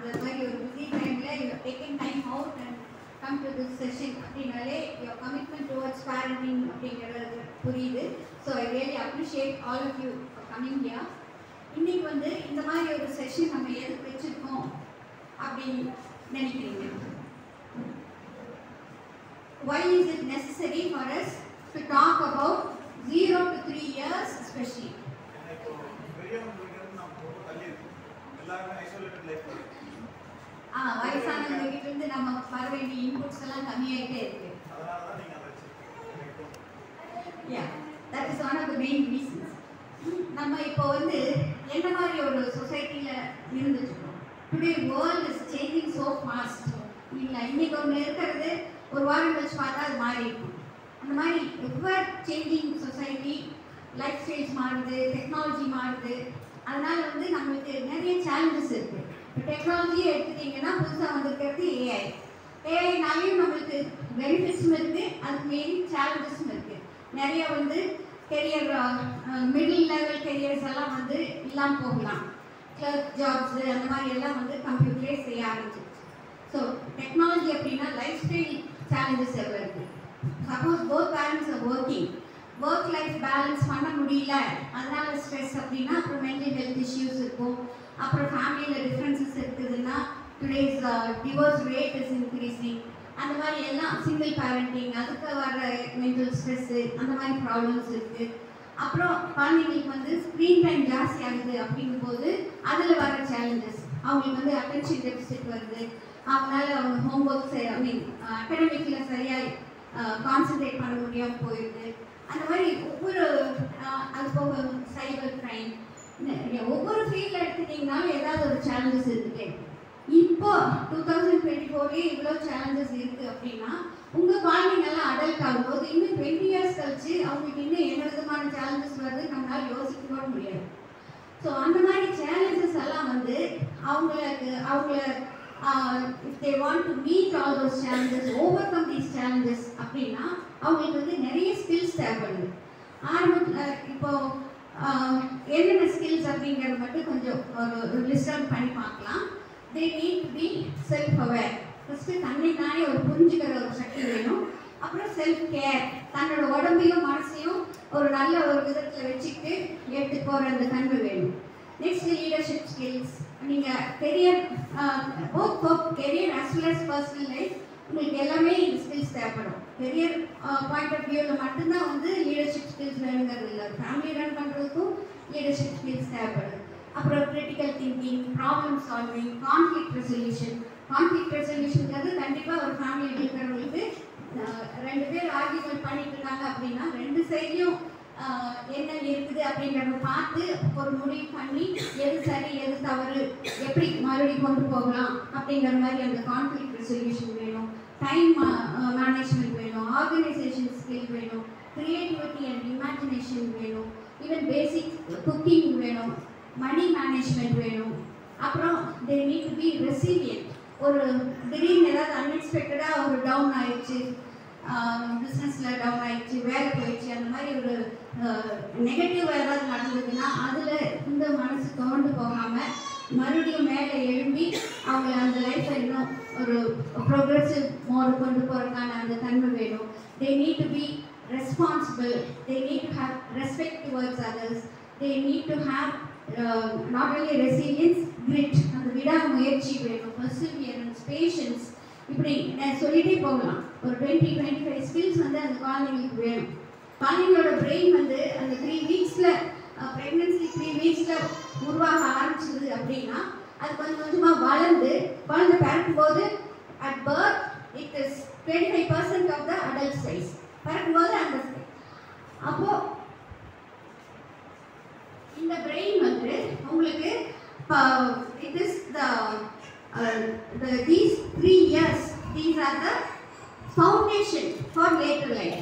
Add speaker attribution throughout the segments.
Speaker 1: அந்த மாதிரி ஒரு பிஸி டைமில் you taking time out and come to this session அப்படின்னாலே யுவர் கமிட்மெண்ட் டுவர்ட்ஸ் பேரண்டிங் அப்படிங்கிறது புரியுது so I really appreciate all of you coming here இன்னைக்கு வந்து இந்த மாதிரி ஒரு செஷன் நம்ம எதுக்கு வச்சுருக்கோம் அப்படின்னு நினைக்கிறீங்க why is it necessary for us to talk about 0 to 3 years especially
Speaker 2: ஏன்னா இப்போ பெரியவங்களுக்கு இருந்து நம்ம ரொம்ப தள்ளி இருக்கோம் எல்லாருமே ஐசோலேட்டட் லைஃப்
Speaker 1: ஆ வயசானவங்க கிட்ட இருந்து நம்ம வர வேண்டிய இன்புட்ஸ் எல்லாம் கம்மியாயிட்டே இருக்கு
Speaker 2: அதனால தான் நீங்கள் அதை வச்சிருக்கீங்க
Speaker 1: yeah that is one of the main reasons நம்ம இப்போ வந்து என்ன மாதிரி ஒரு சொசைட்டியில் இருந்துட்டு இருக்கோம் today world is changing so fast இல்லை இன்னைக்கு ஒன்று இருக்கிறது ஒரு வாரம் கழிச்சு பார்த்தா அது மாறி இருக்கும் அந்த மாதிரி ever changing society lifestyles மாறுது டெக்னாலஜி மாறுது அதனால வந்து நம்மளுக்கு நிறைய சேலஞ்சஸ் இருக்கு இப்போ டெக்னாலஜியை எடுத்துட்டீங்கன்னா புதுசாக வந்திருக்கிறது ஏஐ ஏஐனாலையும் நம்மளுக்கு பெனிஃபிட்ஸும் இருக்கு அதுக்கு மெயின் சேலஞ்சஸும் இருக்கு நிறைய வந்து கெரியர் மிடில் லெவல் கெரியர்ஸ் எல்லாம் வந்து இல்லாமல் போகலாம் கிளர்க் ஜாப்ஸ் அந்த மாதிரி எல்லாம் வந்து கம்ப்யூட்டரே செய்ய ஆரம்பிச்சிருச்சு ஸோ டெக்னாலஜி அப்படின்னா லைஃப் ஸ்டைல் சேலஞ்சஸ் எவ்வளோ இருக்கு suppose both parents are working work life balance பண்ண முடியல அதனால ஸ்ட்ரெஸ் அப்படின்னா அப்புறம் மென்டல் ஹெல்த் இஷ்யூஸ் இருக்கும் அப்புறம் ஃபேமிலியில் டிஃப்ரென்சஸ் இருக்குதுன்னா today's divorce rate is increasing அந்த மாதிரி எல்லாம் சிங்கிள் பேரண்டிங் அதுக்கு வர மென்டல் ஸ்ட்ரெஸ்ஸு அந்த மாதிரி ப்ராப்ளம்ஸ் இருக்குது அப்புறம் குழந்தைங்களுக்கு வந்து ஸ்க்ரீன் டைம் ஜாஸ்தி ஆகுது அப்படிங்கும்போது அதில் வர சேலஞ்சஸ் அவங்களுக்கு வந்து அட்டென்ஷன் டெபிசிட் வருது அவங்களால அவங்க ஹோம்ஒர்க்ஸ் ஐ மீன் அகடமிக்கில் சரியாக கான்சென்ட்ரேட் பண்ண முடியாமல் போயிடுது அந்த மாதிரி ஒவ்வொரு அஹ், அது போக சைபர் கிரைம் ஒவ்வொரு ஃபீல்டில் எடுத்துட்டிங்கனாலும் ஏதாவது ஒரு சேலஞ்சஸ் இருந்துட்டே இருக்கு. இப்போ டூ தௌசண்ட் டுவெண்ட்டி ஃபோர்லேயே இவ்வளோ சேலஞ்சஸ் இருக்குது அப்படின்னா உங்கள் குழந்தைங்கெல்லாம் அடல்ட் ஆகும்போது இன்னும் டுவெண்ட்டி இயர்ஸ் கழிச்சு அவங்களுக்கு இன்னும் என்ன விதமான சேலஞ்சஸ் வருது நம்மளால யோசிக்க கூட முடியாது ஸோ அந்த மாதிரி சேலஞ்சஸ் எல்லாம் வந்து அவங்களுக்கு அவங்கள if they want to meet all those challenges overcome these challenges அப்படின்னா அவங்களுக்கு வந்து நிறைய ஸ்கில்ஸ் தேவைப்படுது ஆரம்பத்தில் இப்போ ஆஹ், என்னென்ன ஸ்கில்ஸ் அப்படிங்கிறது மட்டும் கொஞ்சம் ஒரு லிஸ்ட் அவுட் பண்ணி பார்க்கலாம் they need to be self aware first தன்னை தானே ஒரு புரிஞ்சுக்கிற ஒரு சக்தி வேணும் அப்புறம் செல்ஃப் கேர் தன்னோட உடம்பையும் மனசையும் ஒரு நல்ல ஒரு விதத்தில் வச்சுக்கிட்டு எடுத்து போகிற அந்த தன்மை வேணும் நெக்ஸ்ட் லீடர்ஷிப் ஸ்கில்ஸ் நீங்கள் career both for career as well as personal life உங்களுக்கு எல்லாமே இந்த ஸ்கில்ஸ் தேவைப்படும் கெரியர் பாயிண்ட் ஆஃப் வியூவில் மட்டும்தான் வந்து லீடர்ஷிப் ஸ்கில்ஸ் வேணுங்கிறது இல்லை ஃபேமிலி ரன் பண்ணுறதுக்கும் லீடர்ஷிப் ஸ்கில்ஸ் தேவைப்படுது அப்புறம் critical thinking problem solving conflict resolution conflict ரெசல்யூஷன்ங்கிறது கண்டிப்பாக ஒரு ஃபேமிலியில் இருக்கிறவங்களுக்கு அஹ், ரெண்டு பேர் ஆர்கியூமெண்ட் பண்ணிட்டு இருக்காங்க அப்படின்னா ரெண்டு சைட்லையும் என்ன இருக்குது அப்படிங்கிறத பார்த்து ஒரு முடிவு பண்ணி எது சரி எது தவறு எப்படி மறுபடியும் கொண்டு போகலாம் அப்படிங்கிற மாதிரி அந்த கான்ஃப்ளிக் ரெசல்யூஷன் வேணும் டைம் மேனேஜ்மெண்ட் வேணும் ஆர்கனைசேஷன் ஸ்கில் வேணும் கிரியேட்டிவிட்டி அண்ட் இமேஜினேஷன் வேணும் ஈவன் பேசிக் குக்கிங் வேணும் மணி மேனேஜ்மெண்ட் வேணும் அப்புறம் they need to be resilient ஒரு திடீர்னு ஏதாவது அன்எக்ஸ்பெக்டடாக ஒரு டவுன் ஆயிடுச்சு பிஸ்னஸில் டவுன் ஆயிடுச்சு வேலை போயிடுச்சு அந்த மாதிரி ஒரு நெகட்டிவ் ஏதாவது நடந்ததுன்னா அதில் இந்த மனசு தோண்டு போகாமல் மறுபடியும் மேலே எழும்பி அவங்க அந்த லைஃப்பை இன்னும் ஒரு ப்ரோக்ரெசிவ் மோடு கொண்டு போகிறதுக்கான அந்த தன்மை வேணும் they need to be responsible they need to have respect towards others they need to have not only resilience grit அந்த விடாமுயற்சி வேணும் பர்சிவியரன்ஸ் பேஷன்ஸ் இப்படி நான் சொல்லிட்டே போகலாம் ஒரு டுவெண்ட்டி டுவெண்ட்டி ஃபைவ் ஸ்கில்ஸ் வந்து அந்த குழந்தைங்களுக்கு வேணும் குழந்தைங்களோட பிரெயின் வந்து அந்த த்ரீ வீக்ஸில் ப்ரெக்னென்சி த்ரீ வீக்ஸில் உருவாக ஆரம்பிச்சது அப்படின்னா அது கொஞ்சம் கொஞ்சமாக வளர்ந்து குழந்தை பிறக்கும்போது at birth it is twenty five percent of the adult size பிறக்கும்போது அந்த அப்போ இந்த பிரெயின் வந்து உங்களுக்கு it is the these three years these are the foundation for later life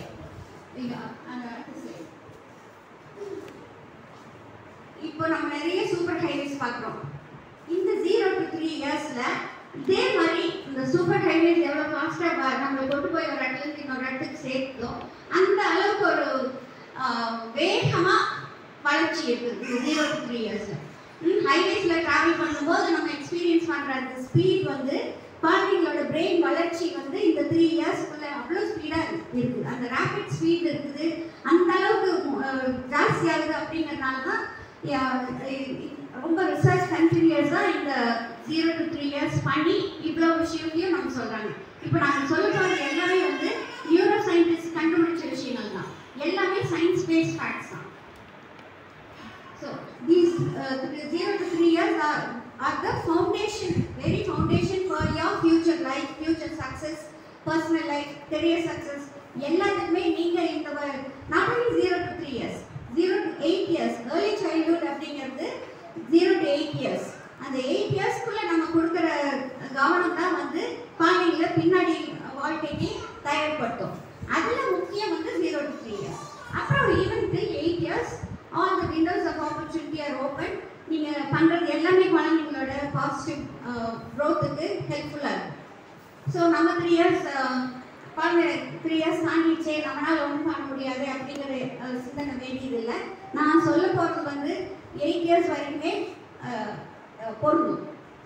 Speaker 1: இப்போ நம்ம நிறைய சூப்பர் ஹைவேஸ் பார்க்குறோம் இந்த ஜீரோ டு த்ரீ இயர்ஸில் இதே மாதிரி இந்த சூப்பர் ஹைவேஸ் எவ்வளோ ஃபாஸ்ட்டாக நம்மளை கொண்டு போய் ஒரு இடத்துலேருந்து இன்னொரு இடத்துக்கு சேர்த்தோ அந்த அளவுக்கு ஒரு வேகமாக வளர்ச்சி இருக்குது இந்த ஜீரோ டு த்ரீ இயர்ஸில் ஹைவேஸில் ட்ராவல் பண்ணும்போது நம்ம எக்ஸ்பீரியன்ஸ் பண்ணுற அந்த ஸ்பீட் வந்து குழந்தைங்களோட பிரெயின் வளர்ச்சி வந்து இந்த த்ரீ இயர்ஸ்க்குள்ள அவ்வளோ ஸ்பீடாக இருக்குது அந்த ரேபிட் ஸ்பீட் இருக்குது அந்த அளவுக்கு அஹ், ஜாஸ்தி ஆகுது அப்படிங்கிறதுனால தான் யா- இ- ரொம்ப ரிசர்ச் கண்டினியூஸாக இந்த ஜீரோ டு த்ரீ இயர்ஸ் பண்ணி இவ்வளோ விஷயத்தையும் நம்ம சொல்கிறாங்க இப்போ நாங்கள் சொல்ல போகிறது எல்லாமே வந்து நியூரோ சயின்டிஸ்ட் கண்டுபிடிச்ச விஷயங்கள் தான் எல்லாமே சயின்ஸ் பேஸ்ட் ஃபேக்ட்ஸ் தான் So these uh, th- zero to three years are, are the foundation, very foundation for your future life, future success, personal life, career success. எல்லாத்துக்குமே நீங்க இந்த not only zero to three years zero to eight years early childhood அப்படிங்கிறது zero to eight years அந்த eight இயர்ஸ்க்குள்ள நம்ம கொடுக்குற கவனம் தான் வந்து குழந்தைங்கள பின்னாடி வாழ்க்கைக்கு தயார்படுத்தும் அதுல முக்கியம் வந்து ஜீரோ டு த்ரீ இயர்ஸ் அப்புறம் even till eight years all the windows of opportunity are open நீங்கள் பண்ணுறது எல்லாமே குழந்தைங்களோட பாசிட்டிவ் க்ரோத்துக்கு ஹெல்ப்ஃபுல்லாக இருக்கும் ஸோ நம்ம த்ரீ இயர்ஸ் குழந்தை த்ரீ இயர்ஸ் தாண்டிச்சே நம்மளால் ஒன்றும் பண்ண முடியாது அப்படிங்கிற அஹ், சிந்தனை வேண்டியது இல்லை நான் சொல்ல போகிறது வந்து எயிட் இயர்ஸ் வரைக்குமே அஹ், அஹ், பொருந்தும்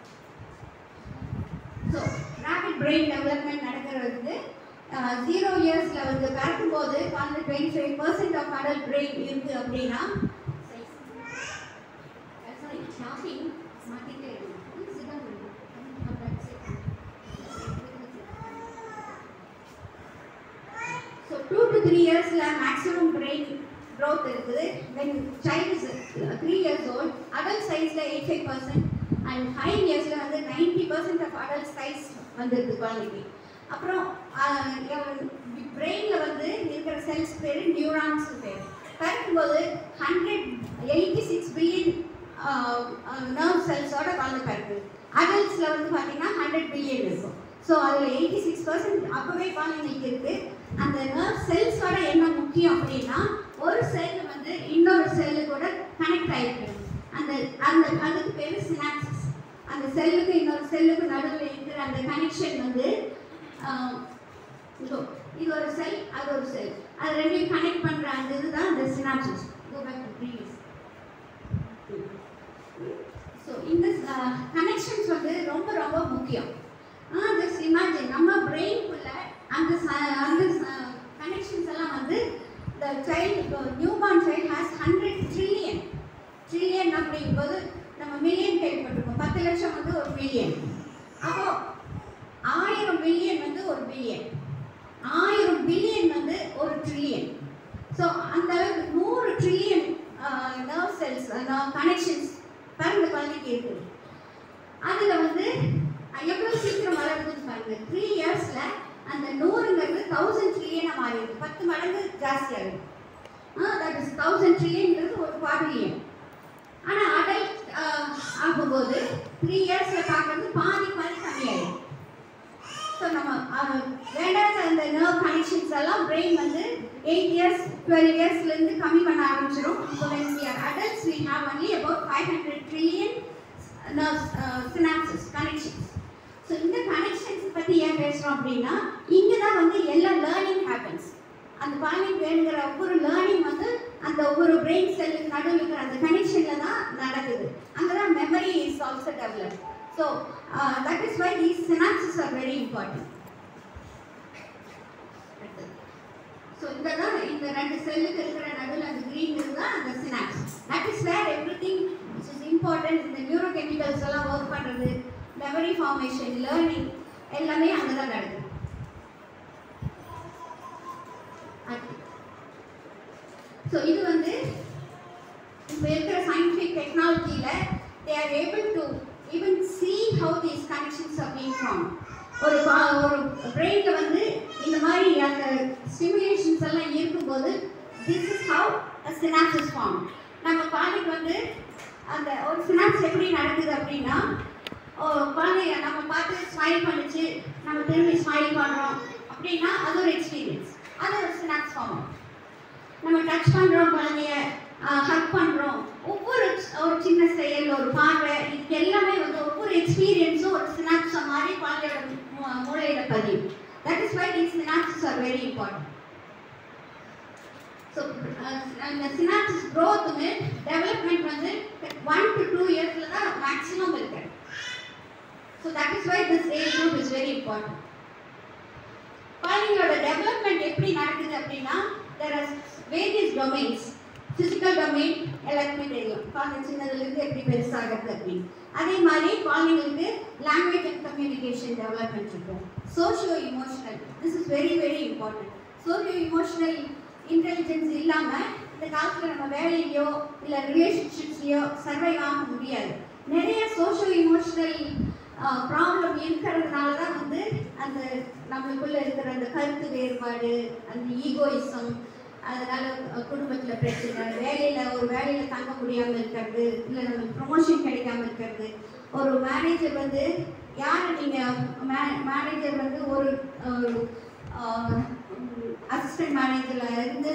Speaker 1: ஸோ ரேபிட் பிரெயின் டெவலப்மெண்ட் நடக்கிறது ஜீரோ இயர்ஸில் வந்து பிறக்கும்போது வந்து twenty five percent of adult brain இருக்குது அப்படின்னா சாரி ஷாப்பிங் மாற்றிட்டே ஸோ டூ டு த்ரீ இயர்ஸில் மேக்ஸிமம் பிரெயின் growth இருக்குது when child is three years old adult சைஸில் eight five percent and five இயர்ஸில் வந்து ninety percent of adult size வந்துருக்கு குழந்தைக்கு அப்புறம் பிரெயினில் வந்து இருக்கிற செல்ஸ் பேர் நியூரான்ஸ் பேர் பிறக்கும்போது hundred eighty six billion nerve செல்ஸோட குழந்தை பிறக்குது அடல்ட்ஸில் வந்து பார்த்தீங்கன்னா ஹண்ட்ரட் பில்லியன் இருக்கும் ஸோ அதில் எயிட்டி சிக்ஸ் பர்சன்ட் அப்போவே குழந்தைங்களுக்கு இருக்குது அந்த நர்வ் செல்ஸோட என்ன முக்கியம் அப்படின்னா ஒரு செல் வந்து இன்னொரு செல்லு கூட கனெக்ட் ஆகிருக்கு அந்த அந்த அதுக்கு பேர் சினாப்சிஸ் அந்த செல்லுக்கு இன்னொரு செல்லுக்கு நடுவில் இருக்கிற அந்த கனெக்ஷன் வந்து ஆஹ், இதோ இது ஒரு செல் அது ஒரு செல் அது ரெண்டையும் கனெக்ட் பண்ணுற அந்த இதுதான் அந்த synapses go back to previous so இந்த கனெக்ஷன்ஸ் வந்து ரொம்ப ரொம்ப முக்கியம் ஜஸ்ட் இமேஜின் நம்ம பிரெயின்குள்ள அந்த ச- அந்த கனெக்ஷன்ஸ் எல்லாம் வந்து the child newborn child has hundred trillion trillion அப்படிங்கும்போது நம்ம மில்லியன் கேள்விப்பட்டிருக்கோம் பத்து லட்சம் வந்து ஒரு மில்லியன் அப்போ ஆயிரம் பில்லியன் வந்து ஒரு பில்லியன் ஆயிரம் பில்லியன் வந்து ஒரு ட்ரில்லியன் ஸோ அந்த அளவுக்கு நூறு ட்ரில்லியன் நர்வ் செல்ஸ் கனெக்ஷன்ஸ் பிறந்த குழந்தைக்கு இருக்குது அதில் வந்து எவ்வளோ சீக்கிரம் வளருதுன்னு பாருங்க த்ரீ இயர்ஸில் அந்த நூறுங்கிறது தௌசண்ட் ட்ரில்லியனாக மாறிடுது பத்து மடங்கு ஜாஸ்தியாகுது தட் இஸ் தௌசண்ட் ட்ரில்லியன்ங்கிறது ஒரு குவாட்ரிலியன் ஆனால் அடல்ட் ஆகும்போது த்ரீ இயர்ஸில் பார்க்குறது பாதி பாதி கம்மியாயிடும் ஸோ நம்ம அஹ், வேண்டாத அந்த நர்வ் கனெக்ஷன்ஸ் எல்லாம் பிரெயின் வந்து எயிட் இயர்ஸ் டுவெல் இயர்ஸ்லேருந்து கம்மி பண்ண ஆரம்பிச்சிடும் இப்போ when we are adults we have only about five hundred trillion nerves synapses connections so இந்த கனெக்ஷன்ஸ் பற்றி ஏன் பேசுகிறோம் அப்படின்னா இங்கே தான் வந்து எல்லா லேர்னிங் ஹேப்பன்ஸ் அந்த குழந்தைக்கு வேணுங்கிற ஒவ்வொரு லேர்னிங் வந்து அந்த ஒவ்வொரு பிரெயின் செல்லுக்கு நடுவில் இருக்கிற அந்த கனெக்ஷனில் தான் நடக்குது அங்கே தான் memory is also develop so that is why these synapses are very important so இந்த தான் இந்த ரெண்டு செல்லுக்கு இருக்கிற நடுவில் அந்த green தான் அந்த synapse that is where everything which is important இந்த நியூரோ கெமிக்கல்ஸ் எல்லாம் ஒர்க் பண்ணுறது மெமரி ஃபார்மேஷன் லேர்னிங் எல்லாமே அங்கே தான் நடக்குது ஸோ இது வந்து இப்போ இருக்கிற சயின்டிஃபிக் டெக்னாலஜியில் they are able to even see how these connections are being formed ஒரு பா- ஒரு பிரெயினில் வந்து இந்த மாதிரி அந்த ஸ்டிமுலேஷன்ஸ் எல்லாம் இருக்கும்போது this is how synapses form நம்ம குழந்தைக்கு வந்து அந்த ஒரு சினாப்ஸ் எப்படி நடக்குது அப்படின்னா ஓ, குழந்தைய நம்ம பார்த்து ஸ்மைல் பண்ணுச்சு நம்ம திரும்பி ஸ்மைல் பண்ணுறோம் அப்படின்னா அது ஒரு எக்ஸ்பீரியன்ஸ் அது ஒரு சினாப்ஸ் ஃபார்ம் ஆகும் நம்ம டச் பண்ணுறோம் குழந்தைய ஹக் பண்ணுறோம் ஒவ்வொரு ஒரு சின்ன செயல் ஒரு பார்வை இது எல்லாமே வந்து ஒவ்வொரு எக்ஸ்பீரியன்ஸும் ஒரு சினாப்ஸை மாதிரி குழந்தையோட மூ- மூளையில பதியும் that is why these synapses are very important so அந்த சினாப்சிஸ் க்ரோத்துமே டெவலப்மெண்ட் வந்து ஒன் டு டூ இயர்ஸில் தான் மேக்ஸிமம் இருக்கு so that is why this age group is very important குழந்தைங்களோட டெவலப்மெண்ட் எப்படி நடக்குது அப்படின்னா there are various domains physical domain எல்லாருக்குமே தெரியும் குழந்தை சின்னதுலேருந்து எப்படி பெருசாகிறது அப்படின்னு அதே மாதிரி குழந்தைங்களுக்கு லாங்குவேஜ் அண்ட் கம்யூனிகேஷன் டெவலப்மெண்ட் இருக்கும் socio emotional this is very very important socio emotional intelligence இல்லாமல் இந்த காலத்தில் நம்ம வேலையிலையோ இல்லை ரிலேஷன்ஷிப்ஸ்லையோ சர்வை ஆக முடியாது நிறைய சோஷியோ இமோஷனல் ப்ராப்ளம் இருக்கிறதுனால தான் வந்து அந்த நம்மளுக்குள்ள இருக்கிற அந்த கருத்து வேறுபாடு அந்த ஈகோயிசம் அதனால அஹ், குடும்பத்துல பிரச்சனை வேலையில ஒரு வேலையில தங்க முடியாம இருக்கிறது இல்லை நம்மளுக்கு ப்ரொமோஷன் கிடைக்காம இருக்கிறது ஒரு மேனேஜர் வந்து யார் நீங்க மேனேஜர் வந்து ஒரு அசிஸ்டன்ட் மேனேஜர்ல இருந்து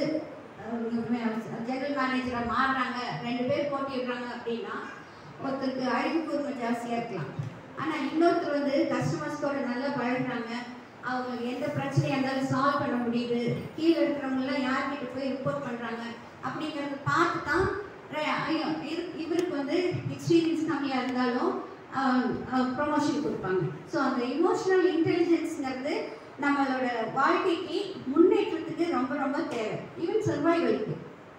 Speaker 1: ஜெனரல் மேனேஜராக மாறுறாங்க ரெண்டு பேர் போட்டிடுறாங்க அப்படின்னா ஒருத்தருக்கு அறிவு கூர்மை ஜாஸ்தியாக இருக்கலாம் ஆனால் இன்னொருத்தர் வந்து கஸ்டமர்ஸ்கோட நல்லா பழகுறாங்க அவங்களுக்கு எந்த பிரச்சனையாக இருந்தாலும் சால்வ் பண்ண முடியுது கீழே இருக்கிறவங்களாம் யார்கிட்ட போய் ரிப்போர்ட் பண்ணுறாங்க அப்படிங்கிறத பார்த்து தான் ர- ஐயோ, இவரு- இவருக்கு வந்து எக்ஸ்பீரியன்ஸ் கம்மியாக இருந்தாலும் ப்ரொமோஷன் கொடுப்பாங்க ஸோ அந்த இமோஷனல் இன்டெலிஜென்ஸ்ங்கிறது நம்மளோட வாழ்க்கைக்கு முன்னேற்றத்துக்கு ரொம்ப ரொம்ப தேவை ஈவன் சர்வைவலுக்கு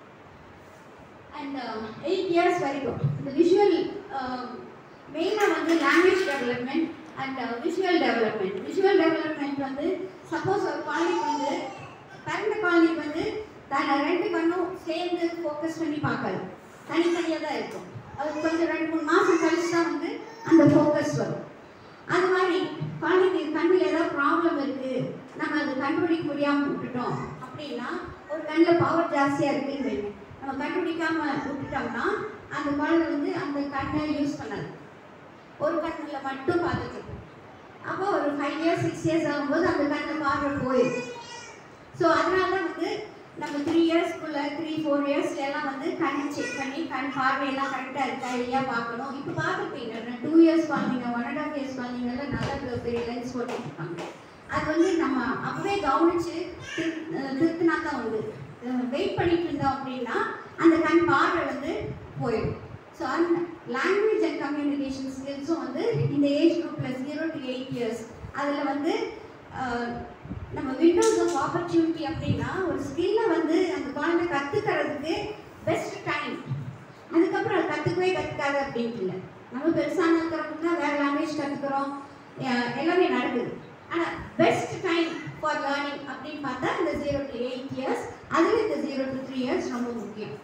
Speaker 1: அண்ட் எயிட் இயர்ஸ் வரைக்கும் இந்த விஷுவல் மெயினாக வந்து language development and visual development visual development வந்து சப்போஸ் ஒரு குழந்தைக்கு வந்து பிறந்த குழந்தைக்கு வந்து தன் ரெண்டு கண்ணும் சேர்ந்து ஃபோக்கஸ் பண்ணி பார்க்காது தனித்தனியாக தான் இருக்கும் அது கொஞ்சம் ரெண்டு மூணு மாதம் கழிச்சு தான் வந்து அந்த ஃபோக்கஸ் வரும் அது மாதிரி குழந்தைக்கு கண்ணில் ஏதாவது ப்ராப்ளம் இருக்குது நம்ம அது கண்டுபிடிக்க முடியாமல் விட்டுட்டோம் அப்படின்னா ஒரு கண்ணில் பவர் ஜாஸ்தியாக இருக்குன்னு வைங்க. நம்ம கண்டுபிடிக்காம விட்டுட்டோம்னா அந்த குழந்தை வந்து அந்த கண்ணை யூஸ் பண்ணாது ஒரு கண்ணில் மட்டும் பார்த்துட்டு இருக்கும் அப்போ ஒரு ஃபைவ் இயர்ஸ் சிக்ஸ் இயர்ஸ் ஆகும்போது அந்த கண்ணில் பார்வை போயிடும் ஸோ அதனால தான் வந்து நம்ம த்ரீ இயர்ஸ்க்குள்ள த்ரீ ஃபோர் இயர்ஸ்ல எல்லாம் வந்து கண்ணை செக் பண்ணி கண் பார்வையெல்லாம் கரெக்டாக இருக்கா இல்லையா பார்க்கணும் இப்போ பார்த்துருப்பீங்க டூ இயர்ஸ் குழந்தைங்க ஒன் அண்ட் ஆஃப் இயர்ஸ் குழந்தைங்கலாம் நல்ல பெரிய பெரிய லென்ஸ் போட்டுருப்பாங்க அது வந்து நம்ம அப்பவே கவனிச்சு திரு- அஹ் திருத்தினா தான் உண்டு வெயிட் பண்ணிட்டு இருந்தோம் அப்படின்னா அந்த கண் பார்வை வந்து போயிடும் ஸோ அந்த லாங்குவேஜ் அண்ட் கம்யூனிகேஷன் ஸ்கில்ஸும் வந்து இந்த ஏஜ் குரூப்பில் ஜீரோ டு எயிட் இயர்ஸ் அதில் வந்து அஹ், நம்ம விண்டோஸ் ஆஃப் ஆப்பர்ச்சுனிட்டி அப்படின்னா ஒரு ஸ்கில்லை வந்து அந்த குழந்தை கற்றுக்கிறதுக்கு பெஸ்ட் டைம் அதுக்கப்புறம் அது கற்றுக்கவே கற்றுக்காது அப்படின்ட்டு இல்லை நம்ம பெருசான இருக்கிறவங்க தான் வேறு லாங்குவேஜ் கற்றுக்குறோம் எல்லாமே நடக்குது ஆனால் பெஸ்ட் டைம் ஃபார் லேர்னிங் அப்படின்னு பார்த்தா இந்த ஜீரோ டு எயிட் இயர்ஸ் அதில் இந்த ஜீரோ டு த்ரீ இயர்ஸ் ரொம்ப முக்கியம்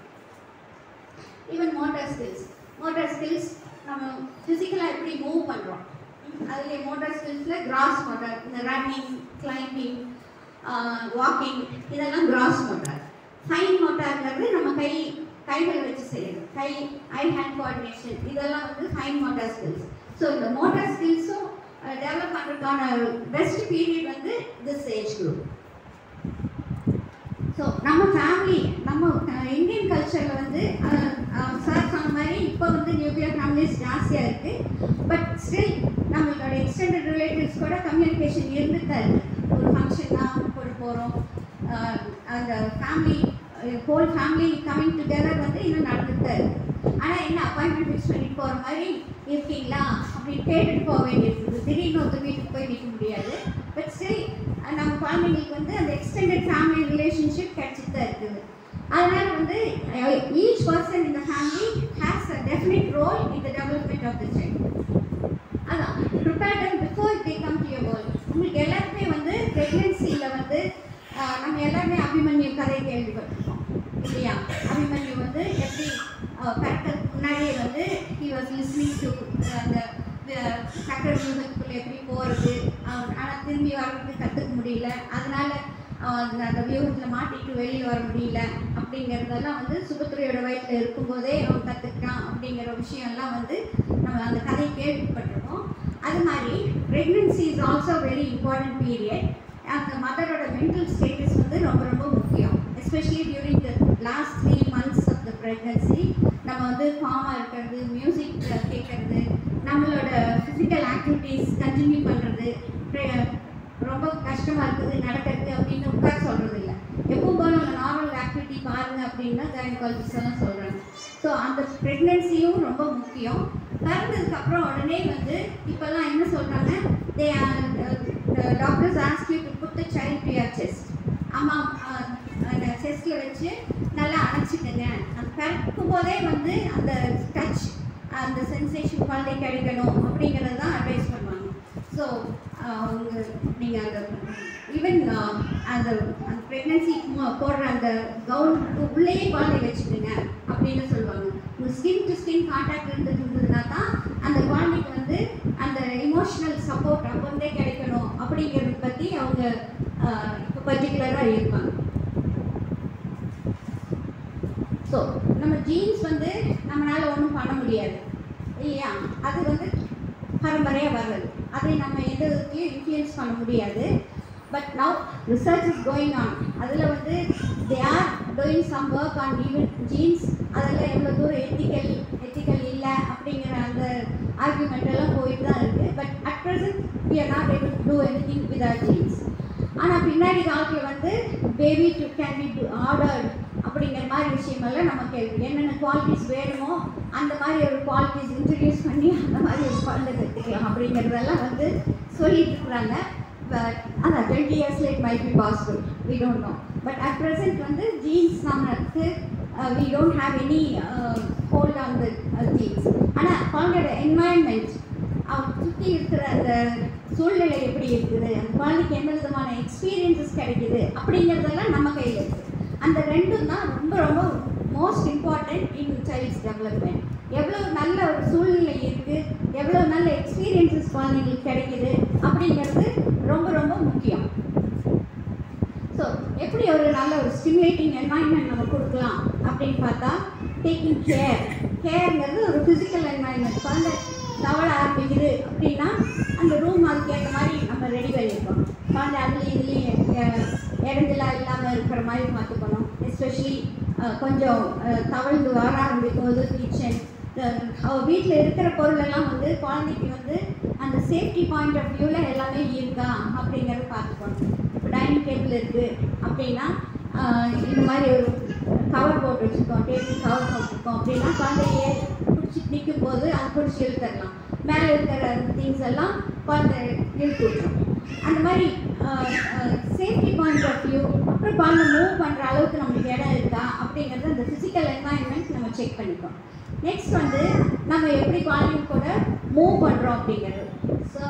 Speaker 1: even motor skills motor skills நம்ம ஃபிசிக்கலாக எப்படி மூவ் பண்ணுறோம் அதில் மோட்டார் ஸ்கில்ஸில் கிராஸ் மோட்டார் இந்த ரன்னிங் கிளைம்பிங் வாக்கிங் இதெல்லாம் கிராஸ் மோட்டார் ஃபைன் மோட்டார்ங்கிறது நம்ம கை கைகள் வச்சு செய்யணும் கை ஐ ஹேண்ட் கோஆர்டினேஷன் இதெல்லாம் வந்து ஃபைன் மோட்டார் ஸ்கில்ஸ் ஸோ இந்த மோட்டார் ஸ்கில்ஸும் டெவலப் பண்ணுறதுக்கான பெஸ்ட் பீரியட் வந்து திஸ் ஏஜ் குரூப் ஸோ நம்ம ஃபேமிலி நம்ம இந்தியன் கல்ச்சரில் வந்து சார் சொன்ன மாதிரி இப்போ வந்து நியூக்ளியர் ஃபேமிலிஸ் ஜாஸ்தியாக இருக்குது பட் ஸ்டில் நம்மளோட எக்ஸ்டெண்டட் ரிலேட்டிவ்ஸ் கூட கம்யூனிகேஷன் இருந்துட்டு தான் இருக்குது ஒரு ஃபங்க்ஷன்னா கூட போகிறோம் அந்த family whole family coming together வந்து இன்னும் நடந்துட்டு தான் இருக்குது ஆனால் என்ன அப்பாயின்மெண்ட் ஃபிக்ஸ் பண்ணிட்டு போகிற மாதிரி இருக்கீங்களா அப்படின்னு கேட்டுட்டு போக வேண்டியிருக்குது திடீர்னு ஒருத்தர் வீட்டுக்கு போய் நிற்க முடியாது பட் ஸ்டில் நம்ம குழந்தைங்களுக்கு வந்து அந்த எக்ஸ்டெண்டட் ஃபேமிலி ரிலேஷன்ஷிப் கிடைச்சிட்டு தான் இருக்குது அதனால வந்து ஈச் பர்சன் இந்த family has a definite role in the development of the child அதான் prepare them before they come to your world உங்களுக்கு எல்லாருக்குமே வந்து ப்ரெக்னென்சியில் வந்து ஆஹ், நம்ம எல்லாருமே அபிமன்யு கதை கேள்விப்பட்டிருக்கோம் இல்லையா அபிமன்யு வந்து எப்படி பிறக்கிறதுக்கு முன்னாடியே வந்து ஹி வாஸ் லிஸ்னிங் டு அந்த அஹ், சக்கர வியூகத்துக்குள்ளே எப்படி போகிறது ஆனால் திரும்பி வர்றதுக்கு கற்றுக்க முடியல அதனால அவன் அந்த- அந்த வியூகத்தில் மாட்டிட்டு வெளியில் வர முடியல அப்படிங்கிறதெல்லாம் வந்து சுபத்திரையோட வயிற்றில் இருக்கும்போதே அவன் கற்றுக்கிட்டான் அப்படிங்கிற விஷயம்லாம் வந்து நம்ம அந்த கதை கேள்விப்பட்டிருக்கோம் அது மாதிரி pregnancy is also very important period அந்த மதரோட மென்டல் ஸ்டேட்டஸ் வந்து ரொம்ப ரொம்ப முக்கியம் especially during the last three months of the pregnancy நம்ம வந்து ஃபார்மாக இருக்கிறது மியூசிக் கேட்கறது நம்மளோட ஃபிசிக்கல் ஆக்டிவிட்டீஸ் கண்டினியூ பண்ணுறது ரொம்ப கஷ்டமாக இருக்குது நடக்கிறது அப்படின்னு உட்கார சொல்கிறது இல்லை எப்பவும் போல உங்கள் நார்மல் ஆக்டிவிட்டி பாருங்க அப்படின்னா கைனகாலஜிஸ்ட் எல்லாம் சொல்கிறாங்க ஸோ அந்த ப்ரெக்னென்சியும் ரொம்ப முக்கியம் பிறந்ததுக்கு அப்புறம் உடனே வந்து இப்போல்லாம் என்ன சொல்கிறாங்க they doctors ask you to put the child to your chest அம்மா அஹ், அந்த செஸ்ட்டில் வச்சு நல்லா அணைச்சிக்கங்க அந்த பிறக்கும் போதே வந்து அந்த டச் அந்த சென்சேஷன் குழந்தை கிடைக்கணும் அப்படிங்கிறது தான் அட்வைஸ் பண்ணுவாங்க ஸோ அவங்க நீங்கள் அந்த ஈவன் அந்த அந்த ப்ரெக்னென்சி போடுற அந்த கவுன் உள்ளேயே குழந்தை வச்சுக்கோங்க அப்படின்னு சொல்லுவாங்க உங்கள் ஸ்கின் டு ஸ்கின் கான்டாக்ட் இருந்துட்டு இருந்ததுனா தான் அந்த குழந்தைக்கு வந்து அந்த இமோஷனல் சப்போர்ட் அப்போந்தே கிடைக்கணும் அப்படிங்கிறத பற்றி அவங்க ஆஹ், இப்போ பர்டிகுலராக இருப்பாங்க ஸோ நம்ம ஜீன்ஸ் வந்து நம்மளால ஒன்றும் பண்ண முடியாது இல்லையா அது வந்து பரம்பரையாக வர்றது அதை நம்ம எந்த விதத்துலையும் இன்ஃப்ளூயன்ஸ் பண்ண முடியாது but now research is going on அதில் வந்து they are doing some work on even genes அதில் எவ்வளோ தூரம் எத்திக்கல் எத்திக்கல் இல்லை அப்படிங்கிற அந்த ஆர்குமெண்ட் எல்லாம் போயிட்டு தான் இருக்குது but at present we are not able to do anything with our genes ஆனால் பின்னாடி காலத்தில் வந்து baby to can be ordered அப்படிங்கிற மாதிரி விஷயமெல்லாம் நம்ம கேள்வி என்னென்ன குவாலிட்டிஸ் வேணுமோ அந்த மாதிரி ஒரு குவாலிட்டிஸ் இன்ட்ரடியூஸ் பண்ணி அந்த மாதிரி ஒரு குழந்தை கற்றுக்கலாம் அப்படிங்கிறதெல்லாம் வந்து சொல்லிட்டு இருக்கிறாங்க பட் அதான் டுவெண்ட்டி இயர்ஸ்ல it might be possible we don't know but at present வந்து ஜீன்ஸ் நம்மளுக்கு we don't have any hold on the genes ஆனால் குழந்தையோட என்வாயன்மெண்ட் அவங்க சுற்றி இருக்கிற அந்த சூழ்நிலை எப்படி இருக்குது அந்த குழந்தைக்கு எந்த விதமான எக்ஸ்பீரியன்சஸ் கிடைக்குது அப்படிங்கிறதெல்லாம் நம்ம கையில் இருக்குது அந்த ரெண்டும் தான் ரொம்ப ரொம்ப most important in child's development எவ்வளோ நல்ல ஒரு சூழ்நிலை இருக்குது எவ்வளோ நல்ல எக்ஸ்பீரியன்சஸ் குழந்தைங்களுக்கு கிடைக்குது அப்படிங்கிறது ரொம்ப ரொம்ப முக்கியம் ஸோ எப்படி ஒரு நல்ல ஒரு ஸ்டிமுலேட்டிங் என்வாயன்மெண்ட் நம்ம கொடுக்கலாம் அப்படின்னு பார்த்தா டேக்கிங் கேர் கேர்ங்கிறது ஒரு ஃபிசிக்கல் என்வாயன்மெண்ட் குழந்தை தவள ஆரம்பிக்குது அப்படின்னா அந்த ரூம் அதுக்கு ஏற்ற மாதிரி நம்ம ரெடி பண்ணியிருக்கோம் குழந்தை அதுலேயும் இதுலேயும் இடஞ்சலா இல்லாமல் இருக்கிற மாதிரி பார்த்துக்கணும் எஸ்பெஷலி கொஞ்சம் அஹ், தவழ்ந்து வர ஆரம்பிக்கும் போது கிச்சன் அவள் வீட்டில் இருக்கிற பொருளெல்லாம் வந்து குழந்தைக்கு வந்து அந்த சேஃப்டி பாயிண்ட் ஆஃப் வியூவில் எல்லாமே இருக்கா அப்படிங்கிறத பார்த்துக்கணும் இப்போ டைனிங் டேபிள் இருக்குது அப்படின்னா ஆஹ், இந்த மாதிரி ஒரு கவர் போட்டு வச்சுருக்கோம் டேபிள் கவர் போட்டிருக்கோம் அப்படின்னா குழந்தைய பிடிச்சிட்டு நிற்கும் போது அது பிடிச்சி இழுத்துடலாம் மேலே இருக்கிற திங்ஸ் எல்லாம் குழந்தை இழுத்து விட்டுரும் அந்த மாதிரி சேஃப்டி பாயிண்ட் ஆஃப் வியூ அப்புறம் குழந்தை மூவ் பண்ணுற அளவுக்கு நம்மளுக்கு இடம் இருக்கா அப்படிங்கிறது அந்த ஃபிசிக்கல் என்வாயன்மெண்ட் நம்ம செக் பண்ணிப்போம் நெக்ஸ்ட் வந்து நம்ம எப்படி குழந்தைங்க கூட மூவ் பண்ணுறோம் அப்படிங்கிறது ஸோ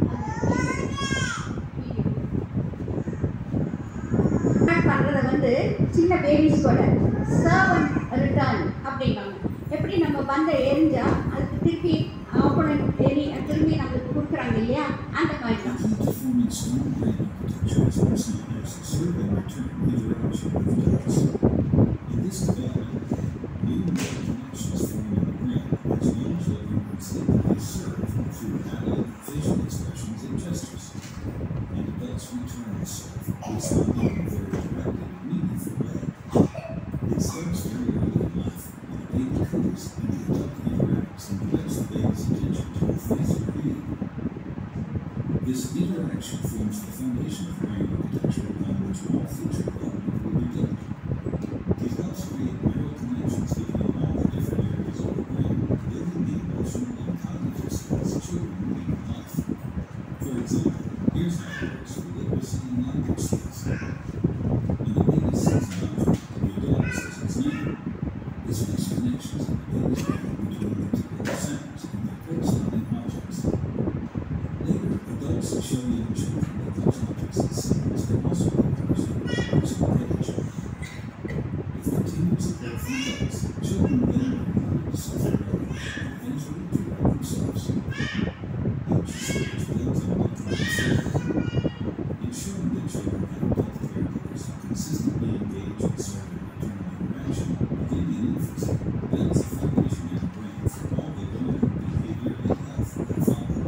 Speaker 1: பண்ணுறத வந்து சின்ன பேபிஸ் கூட சர்வ் அண்ட் ரிட்டர்ன் அப்படிம்பாங்க எப்படி நம்ம பந்தை எரிஞ்சா அதுக்கு திருப்பி ஆப்போனன்ட் எரி திரும்பி நம்மளுக்கு கொடுக்குறாங்க இல்லையா அந்த மாதிரி தான்
Speaker 3: Performing small brain architecture is sometimes serve and return interaction with adults. In this development, new neural connections form in the brain as young children instinctively serve through adult facial expressions and gestures. And adults return the serve, responding in a very direct and meaningful way. It starts very early in life when a baby coos and the adult interacts and directs the baby's attention to a face or being. This interaction forms the foundation of brain architecture upon which all future development will be built. It helps create neural connections between all the different areas of the brain, building the emotional and cognitive skills children need in life. For example, here's how it works for literacy and language skills. When the baby sees an object, the adult says its name. This makes connections in the baby's brain between the particular sounds and their corresponding objects. Later, adults show young children that those objects and symbols can also be represented by words on the page. With continued support from adults, children then learn how to decipher writing and eventually to write themselves. Each stage builds on the previous Ensuring that children have adult caregivers who consistently engage in serve and return interaction within the infancy builds a foundation in the brain for all the learning, behavior, and health that follow.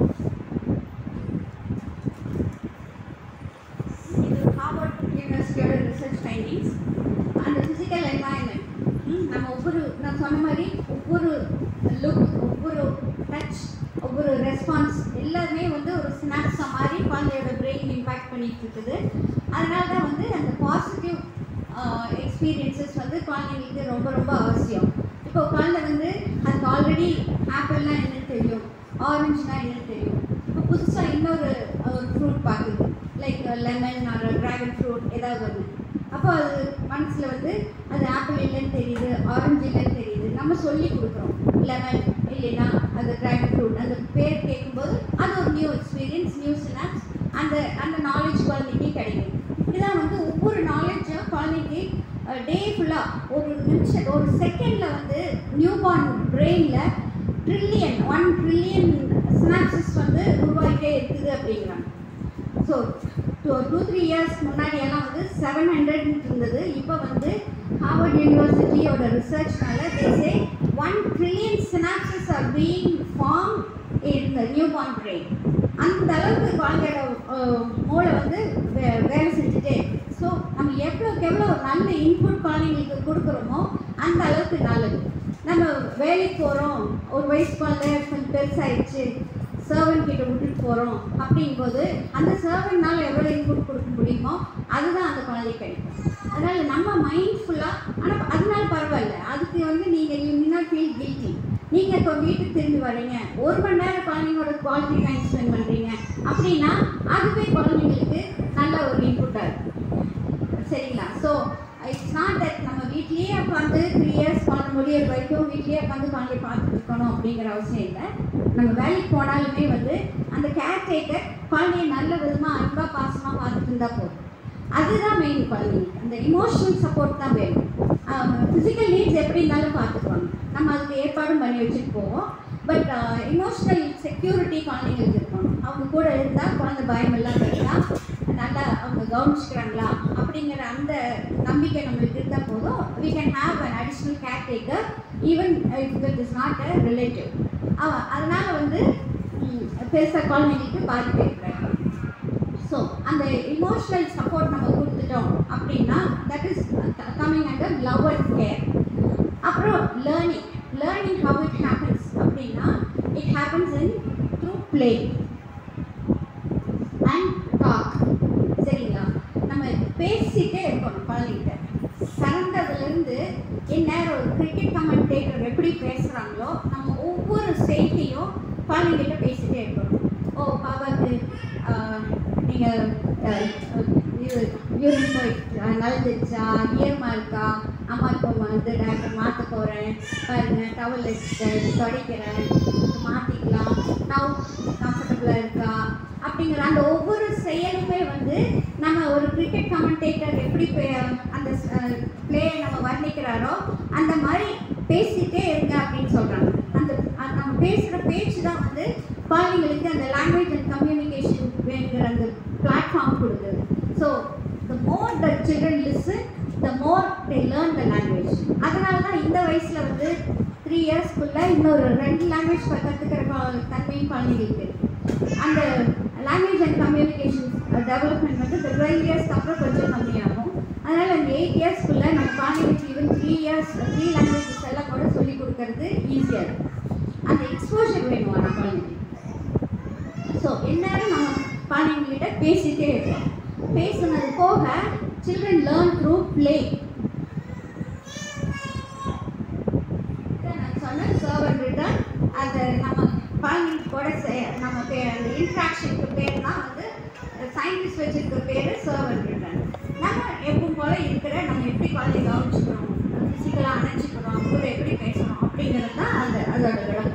Speaker 1: இது Harvard யூனிவர்சிட்டியோட research findings அந்த physical environment நம்ம ஒவ்வொரு நான் சொன்ன மாதிரி ஒவ்வொரு look ஒவ்வொரு டச் ஒவ்வொரு ரெஸ்பான்ஸ் எல்லாமே வந்து ஒரு ஸ்னாப்ஸா மாதிரி குழந்தையோட பிரெயின் இம்பேக்ட் பண்ணிட்டு இருக்குது அதனால தான் வந்து அந்த பாசிட்டிவ் எக்ஸ்பீரியன்சஸ் வந்து குழந்தைங்களுக்கு ரொம்ப ரொம்ப அவசியம் இப்போ குழந்தை வந்து அதுக்கு ஆல்ரெடி ஆப்பிள்லாம் ஆரஞ்சுனா என்ன தெரியும் இப்போ புதுசாக இன்னொரு ஒரு ஃப்ரூட் பார்க்குது like lemon or dragon fruit ஏதாவது ஒன்று அப்போ அது மனசில் வந்து அது ஆப்பிள் இல்லைன்னு தெரியுது ஆரஞ்சு இல்லைன்னு தெரியுது நம்ம சொல்லி கொடுக்குறோம் லெமன் இல்லைன்னா அது ட்ராகன் ஃப்ரூட் அந்த பேர் கேட்கும்போது அது ஒரு நியூ எக்ஸ்பீரியன்ஸ் நியூ சினாப்ஸ் அந்த அந்த நாலேஜ் குழந்தைக்கு கிடைக்கும் இதுதான் வந்து ஒவ்வொரு நாலேஜும் குழந்தைக்கு டே ஃபுல்லாக ஒரு நிமிஷம் ஒரு செகண்டில் வந்து நியூ பார்ன் பிரெயினில் ட்ரில்லியன் ஒன் ட்ரில்லியன் சினாப்சிஸ் வந்து உருவாகிட்டே இருக்குது அப்படிங்கிறாங்க so two two three years முன்னாடியெல்லாம் வந்து செவன் ஹண்ட்ரட் இருந்தது இப்போ வந்து ஹார்வர்ட் யூனிவர்சிட்டியோட ரிசர்ச்னால these one trillion synapses are being form in the newborn brain அந்த அளவுக்கு குழந்தையோட அஹ், மூளை வந்து வே- வேலை செஞ்சுட்டே இருக்கு ஸோ நம்ம எவ்வளோக்கு எவ்வளோ நல்ல இன்புட் குழந்தைங்களுக்கு கொடுக்குறோமோ அந்த அளவுக்கு நல்லது நம்ம வேலைக்கு போகிறோம் ஒரு வயசு குழந்தை கொஞ்சம் பெருசாயிடுச்சு சர்வன் கிட்ட விட்டுட்டு போகிறோம் அப்படிங்கும்போது அந்த சர்வன்னால் எவ்வளோ இன்புட் கொடுக்க முடியுமோ அதுதான் அந்த குழந்தைக்கு கிடைக்கும் அதனால் நம்ம மைண்ட்ஃபுல்லாக ஆனால் அதனால பரவாயில்ல அதுக்கு வந்து நீங்கள் யூ நாட் ஃபீல் கில்ட்டி நீங்கள் இப்போ வீட்டுக்கு திரும்பி வரீங்க ஒரு மணி நேரம் குழந்தைங்களோட குவாலிட்டி டைம் ஸ்பெண்ட் பண்ணுறீங்க அப்படின்னா அதுவே குழந்தைங்களுக்கு நல்ல ஒரு இன்புட்டாக இருக்கும் சரிங்களா ஸோ இட்ஸ் நாட் தட் நம்ம வீட்லேயே உட்காந்து த்ரீ இயர்ஸ் குழந்தை முடியிற வரைக்கும் வீட்லேயே உட்காந்து குழந்தைய பார்த்துட்டு இருக்கணும் அப்படிங்கிற அவசியம் இல்லை நம்ம வேலைக்கு போனாலுமே வந்து அந்த கேர் டேக்கர் குழந்தைய நல்ல விதமாக அன்பாக பாசமாக பார்த்துட்டு இருந்தால் போதும் அதுதான் மெயின் குழந்தைங்களுக்கு அந்த இமோஷனல் சப்போர்ட் தான் வேணும் ஃபிசிக்கல் நீட்ஸ் எப்படி இருந்தாலும் பார்த்துக்குவாங்க நம்ம அதுக்கு ஏற்பாடும் பண்ணி வச்சுட்டு போவோம் பட் இமோஷனல் செக்யூரிட்டி குழந்தைங்களுக்கு இருக்கணும் அவங்க கூட இருந்தால் குழந்தை பயம் இல்லாமல் இருந்தால் நல்லா அவங்க கவனிச்சுக்கிறாங்களா அப்படிங்கிற அந்த நம்பிக்கை நம்மளுக்கு இருந்தால் போதும் we can have an additional caretaker even if it is not a relative அவ- அதனால வந்து ம், பெருசா குழந்தைங்களுக்கு பாதிப்பு இருக்காது ஸோ அந்த இமோஷனல் சப்போர்ட் நம்ம கொடுத்துட்டோம் அப்படின்னா that is coming under love and care அப்புறம் learning learning how it happens அப்படின்னா it happens in through play and talk சரிங்களா நம்ம பேசிட்டே இருக்கணும் குழந்தைகிட்ட பிறந்ததுலேருந்து இந்நேரம் ஒரு கிரிக்கெட் கமெண்டேட்டர் எப்படி பேசுகிறாங்களோ நம்ம ஒவ்வொரு செய்தியும் குழந்தைகிட்ட பேசிட்டே இருக்கணும் ஓ பாபாக்கு நீங்கள் இது யூரின் போய் நலந்துச்சா ஈரமாக இருக்கா அம்மா இப்போ வந்து டாக்டர் மாற்ற போகிறேன் பாருங்க டவல் எடுத்து துடைக்கிறேன் மாற்றிக்கலாம் நான் கம்ஃபர்டபுளாக இருக்கா அப்படிங்கிற அந்த ஒவ்வொரு செயலுமே வந்து நம்ம ஒரு கிரிக்கெட் கமெண்டேட்டர் எப்படி பே- அந்த பிளேயை நம்ம வர்ணிக்கிறாரோ அந்த மாதிரி பேசிட்டே இருங்க அப்படின்னு சொல்கிறாங்க அந்த அந்த நம்ம பேசுகிற பேச்சு தான் வந்து குழந்தைங்களுக்கு அந்த லாங்குவேஜ் அண்ட் கம்யூனிகேஷன் வேணுங்கிற அந்த பிளாட்ஃபார்ம் கொடுக்குது so the more the children listen the more they learn the language அதனால தான் இந்த வயசில் வந்து த்ரீ இயர்ஸ்க்குள்ளே இன்னொரு ரெண்டு லாங்குவேஜ் கற்றுக்கிற தன்மையும் குழந்தைங்களுக்கு இருக்கு. அந்த லாங்குவேஜ் அண்ட் கம்யூனிகேஷன் டெவலப்மெண்ட் வந்து இந்த டுவெல் இயர்ஸ்க்கு அப்புறம் கொஞ்சம் கம்மியாகும் அதனால் அந்த எயிட் இயர்ஸ்க்குள்ளே நம்ம குழந்தைங்களுக்கு even three years three languages எல்லாம் கூட சொல்லிக் கொடுக்கறது ஈஸியாக இருக்கும் அந்த எக்ஸ்போஷர் வேணும் ஆனால் குழந்தைங்களுக்கு ஸோ எந்நேரம் நம்ம குழந்தைங்ககிட்ட பேசிட்டே இருக்கோம் பேசுனது போக சில்ட்ரன் லேர்ன் த்ரூ ப்ளே நான் சொன்ன சர்வன் ரிட்டர்ன் அந்த நம்ம குழந்தைங்க கூட செ- நம்ம பே அந்த இன்ட்ராக்ஷனுக்கு பேர் தான் வந்து சயின்டிஸ்ட் வச்சிருக்க பேர் சர்வன் ரிட்டர்ன் நம்ம எப்பவும் போல இருக்கிற நம்ம எப்படி குழந்தைய கவனிச்சுக்கிறோம் ஃபிசிக்கலாக அணைச்சிக்கிறோம் கூட எப்படி பேசுகிறோம் அப்படிங்கிறது தான் அந்த அதோட விளக்கம்